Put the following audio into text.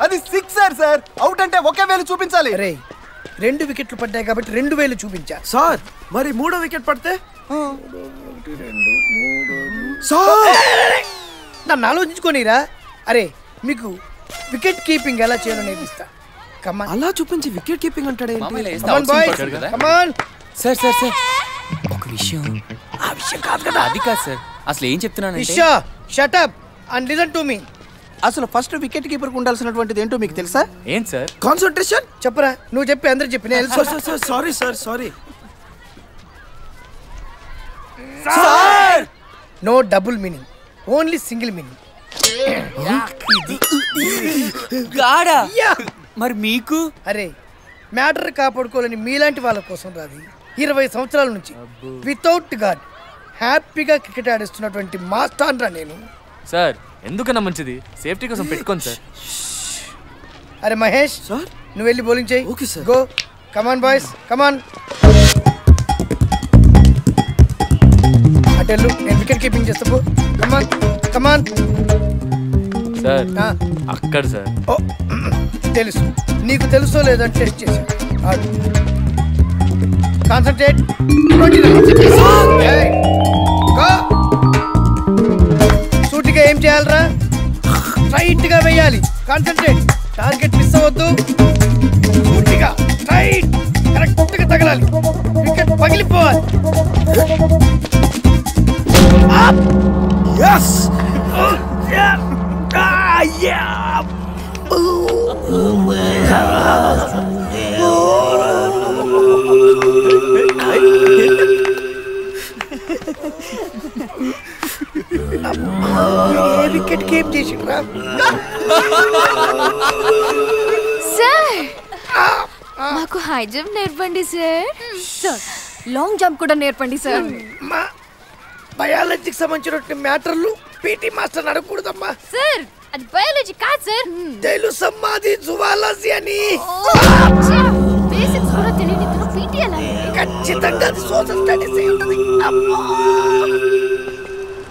అది sixer sir out అంటే ఒకే వేలు చూపించాలి రే రెండు వికెట్లు పడ్డాయి కాబట్టి రెండు వేలు చూపించా సార్ మరి మూడో వికెట్ పడితే నన్ను ఆలోచించుకోనిరా అరే మీకు వికెట్ కీపింగ్ ఎలా చేయాలో నేర్పిస్తా కమాన్ అలా చూపించి వికెట్ కీపింగ్ అంటాడు మామయ్య వేస్తే కమాన్ outside బాయ్స్ పడతాడు కదా? కమాన్ సార్ సార్ సార్ ఒక విషయం ఆ విషయం కాదు కదా అది కాదు సార్ అసలు ఏం చెప్తున్నానంటే Isha shut up and listen to me అసలు ఫస్ట్ వికెట్ కీపర్ ఉండాల్సినటువంటిది ఏంటో మీకు తెలుసా ఏం సార్ కాన్సన్ట్రేషన్ చెప్పరా నువ్వు చెప్పి అందరు చెప్పి నేను sir sir sir sorry sir sorry no double meaning only single meaning గాడా యా మరి మీకు అరే మ్యాటర్ కాపాడుకోలేని మీలాంటి వాళ్ళ కోసం రాది ఇరవై సంవత్సరాల నుంచి వితౌట్ గాడ్ హ్యాపీగా క్రికెట్ ఆడిస్తున్నటువంటి మాస్టర్ రా నేను సార్ ఎందుకన్నా మంచిది సేఫ్టీ కోసం పెట్టుకోండి సార్ అరే మహేష్ సార్ నువ్వు వెళ్ళి బౌలింగ్ చేయి Okay, sir. Go come on boys come on అటెళ్ళు నేను వికెట్ కీపింగ్ చేస్తా పో కమాన్ కమాన్ సార్ అక్కడ సార్ ఓ తెలుసు నీకు తెలుసో లేదో అని టెస్ట్ చేశా ఆడు కాన్సన్ట్రేట్ సూటిగా ఏం చేయాలరా స్ట్రైట్ గా వేయాలి కాన్సన్ట్రేట్ టార్గెట్ మిస్ అవ్వద్దు సూటిగా స్ట్రైట్ కరెక్ట్ గా తగలాలి వికెట్ పగిలిపోవాలి ఎస్ ఏ వికెట్ గేమ్ చేసిండ్రా సార్ మాకు హై జంప్ నేర్పండి సార్ సార్ లాంగ్ జంప్ కూడా నేర్పండి సార్ మా బయాలజీకి సంబంధించిన మ్యాటర్లు పీటీ మాస్టర్ అడగకూడదమ్మా సార్ అది బయాలజీ కాదు సార్ తెలుసమ్మా అది జువాలజీ అని బేసిక్స్ కూడా తెలియని పీటీ ఎలా ఖచ్చితంగా అది సోషల్ స్టడీస్ అయి ఉంటది అమ్మా